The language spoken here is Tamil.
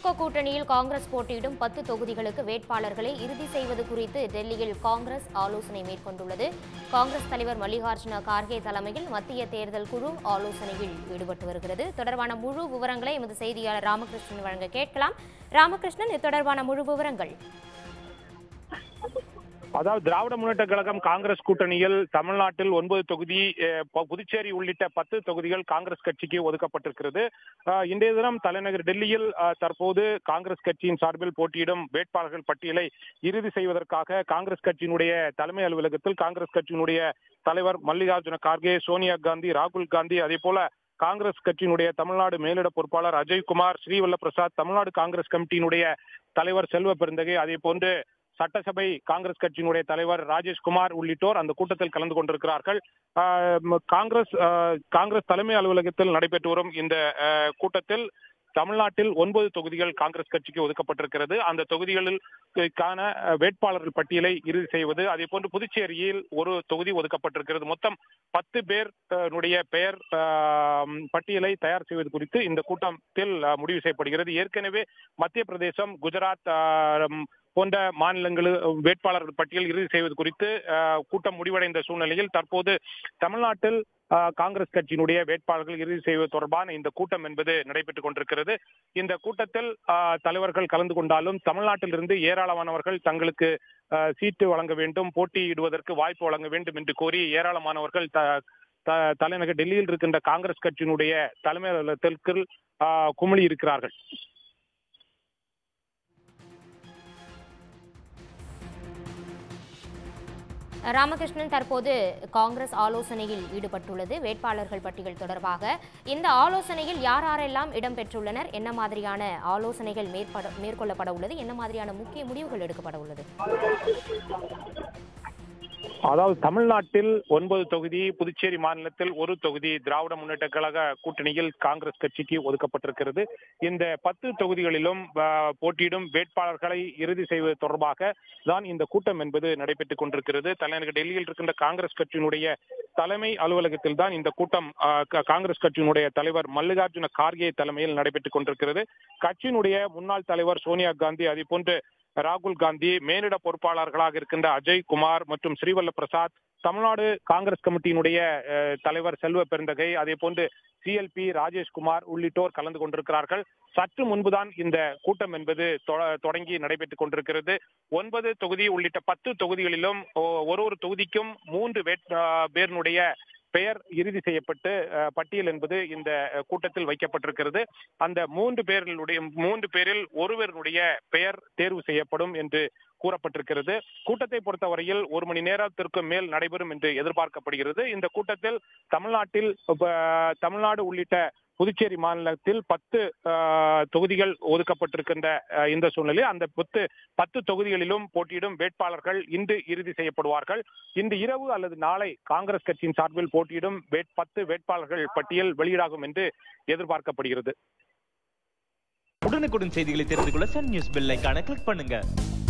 திமுக கூட்டணியில் காங்கிரஸ் போட்டியிடும் பத்து தொகுதிகளுக்கு வேட்பாளர்களை இறுதி செய்வது குறித்து டெல்லியில் காங்கிரஸ் ஆலோசனை மேற்கொண்டுள்ளது காங்கிரஸ் தலைவர் மல்லிகார்ஜுன கார்கே தலைமையில் மத்திய தேர்தல் குழு ஆலோசனையில் ஈடுபட்டு வருகிறது தொடர்பான முழு விவரங்களை எமது செய்தியாளர் ராமகிருஷ்ணன் வழங்க கேட்கலாம் ராமகிருஷ்ணன் இது தொடர்பான முழு விவரங்கள் அதாவது திராவிட முன்னேற்ற கழகம் காங்கிரஸ் கூட்டணியில் தமிழ்நாட்டில் ஒன்பது தொகுதி அஹ், ப- புதுச்சேரி உள்ளிட்ட பத்து தொகுதிகள் காங்கிரஸ் கட்சிக்கு ஒதுக்கப்பட்டிருக்கிறது அஹ், இன்றைய தினம் தலைநகர் டெல்லியில் அஹ், தற்போது காங்கிரஸ் கட்சியின் சார்பில் போட்டியிடும் வேட்பாளர்கள் பட்டியலை இறுதி செய்வதற்காக காங்கிரஸ் கட்சியினுடைய தலைமை அலுவலகத்தில் காங்கிரஸ் கட்சியினுடைய தலைவர் மல்லிகார்ஜுன கார்கே சோனியா காந்தி ராகுல் காந்தி அதே போல காங்கிரஸ் கட்சியினுடைய தமிழ்நாடு மேலிட பொறுப்பாளர் அஜய்குமார் ஸ்ரீவல்ல பிரசாத் தமிழ்நாடு காங்கிரஸ் கமிட்டியினுடைய தலைவர் செல்வ பெருந்தகை அதே போன்று சட்டசபை காங்கிரஸ் கட்சியினுடைய தலைவர் ராஜேஷ்குமார் உள்ளிட்டோர் அந்த கூட்டத்தில் கலந்து கொண்டிருக்கிறார்கள் ஆஹ் ம- காங்கிரஸ் ஆஹ் காங்கிரஸ் தலைமை அலுவலகத்தில் நடைபெற்று வரும் இந்த ஆஹ், கூட்டத்தில் தமிழ்நாட்டில் ஒன்பது தொகுதிகள் காங்கிரஸ் கட்சிக்கு ஒதுக்கப்பட்டிருக்கிறது அந்த தொகுதிகளில் கான அஹ், வேட்பாளர்கள் பட்டியலை இறுதி செய்வது அதே போன்று புதுச்சேரியில் ஒரு தொகுதி ஒதுக்கப்பட்டிருக்கிறது மொத்தம் பத்து பேர் அஹ், னுடைய பெயர் ஆஹ், பட்டியலை தயார் செய்வது குறித்து இந்த கூட்டத்தில் அஹ், முடிவு செய்யப்படுகிறது ஏற்கனவே மத்திய பிரதேசம் குஜராத் ஆஹ், ம், போன்ற மாநிலங்கள் வேட்பாளர்கள் பட்டியல் இறுதி செய்வது குறித்து ஆஹ், கூட்டம் முடிவடைந்த சூழ்நிலையில் தற்போது தமிழ்நாட்டில் ஆஹ், காங்கிரஸ் கட்சியினுடைய வேட்பாளர்கள் இறுதி செய்வது தொடர்பான இந்த கூட்டம் என்பது நடைபெற்றுக் கொண்டிருக்கிறது இந்த கூட்டத்தில் ஆஹ், தலைவர்கள் கலந்து கொண்டாலும் தமிழ்நாட்டிலிருந்து ஏராளமானவர்கள் தங்களுக்கு ஆஹ், சீட்டு வழங்க வேண்டும் போட்டியிடுவதற்கு வாய்ப்பு வழங்க வேண்டும் என்று கோரி ஏராளமானவர்கள் த த- தலைநகர் டெல்லியில் இருக்கின்ற காங்கிரஸ் கட்சியினுடைய தலைமை அலுவலகத்திற்கு ஆஹ், குமிழி இருக்கிறார்கள் ராமகிருஷ்ணன் தற்போது காங்கிரஸ் ஆலோசனையில் ஈடுபட்டுள்ளது வேட்பாளர்கள் பட்டியல் தொடர்பாக இந்த ஆலோசனையில் யார் யாரெல்லாம் இடம்பெற்றுள்ளனர் என்ன மாதிரியான ஆலோசனைகள் மேற்பட மேற்கொள்ளப்பட உள்ளது என்ன மாதிரியான முக்கிய முடிவுகள் எடுக்கப்பட உள்ளது அதாவது தமிழ்நாட்டில் ஒன்பது தொகுதி புதுச்சேரி மாநிலத்தில் ஒரு தொகுதி திராவிட முன்னேற்ற கழக கூட்டணியில் காங்கிரஸ் கட்சிக்கு ஒதுக்கப்பட்டிருக்கிறது இந்த பத்து தொகுதிகளிலும் ஆஹ், போட்டியிடும் வேட்பாளர்களை இறுதி செய்வது தொடர்பாக தான் இந்த கூட்டம் என்பது நடைபெற்றுக் கொண்டிருக்கிறது தலைநகர் டெல்லியில் இருக்கின்ற காங்கிரஸ் கட்சியினுடைய தலைமை அலுவலகத்தில் தான் இந்த கூட்டம் ஆஹ், கா- காங்கிரஸ் கட்சியினுடைய தலைவர் மல்லிகார்ஜுன கார்கே தலைமையில் நடைபெற்றுக் கொண்டிருக்கிறது கட்சியினுடைய முன்னாள் தலைவர் சோனியா காந்தி அதே போன்று ராகுல் காந்தி மேலிட பொறுப்பாளர்களாக இருக்கின்ற அஜய் குமார் மற்றும் ஸ்ரீவல்ல பிரசாத் தமிழ்நாடு காங்கிரஸ் கமிட்டியினுடைய அஹ், தலைவர் செல்வ பெருந்தகை அதே போன்று சிஎல்பி ராஜேஷ்குமார் உள்ளிட்டோர் கலந்து கொண்டிருக்கிறார்கள் சற்று முன்புதான் இந்த கூட்டம் என்பது தொ- தொடங்கி நடைபெற்றுக் கொண்டிருக்கிறது ஒன்பது தொகுதி உள்ளிட்ட பத்து தொகுதிகளிலும் ஒ- ஒரு ஒரு தொகுதிக்கும் மூன்று வேட் அஹ், பேரினுடைய பெயர் இறுதி செய்யப்பட்டு அஹ், பட்டியல் என்பது இந்த அஹ், கூட்டத்தில் வைக்கப்பட்டிருக்கிறது அந்த மூன்று பேர்களுடைய மூன்று பேரில் ஒருவருடைய பெயர் தேர்வு செய்யப்படும் என்று கூறப்பட்டிருக்கிறது கூட்டத்தை பொறுத்தவரையில் ஒரு மணி நேரத்திற்கு மேல் நடைபெறும் என்று எதிர்பார்க்கப்படுகிறது இந்த கூட்டத்தில் தமிழ்நாட்டில் அஹ், தமிழ்நாடு உள்ளிட்ட புதுச்சேரி மாநிலத்தில் பத்து அஹ், தொகுதிகள் ஒதுக்கப்பட்டிருக்கின்ற அஹ், இந்த சூழ்நிலையில் அந்த பத்து பத்து தொகுதிகளிலும் போட்டியிடும் வேட்பாளர்கள் இன்று இறுதி செய்யப்படுவார்கள் இன்று இரவு அல்லது நாளை காங்கிரஸ் கட்சியின் சார்பில் போட்டியிடும் வேட்- பத்து வேட்பாளர்கள் பட்டியல் வெளியிடாகும் என்று எதிர்பார்க்கப்படுகிறது உடனுக்குடன் செய்திகளை தெரிந்து கொள்ள சன் நியூஸ் பெல் ஐகானை கிளிக் பண்ணுங்க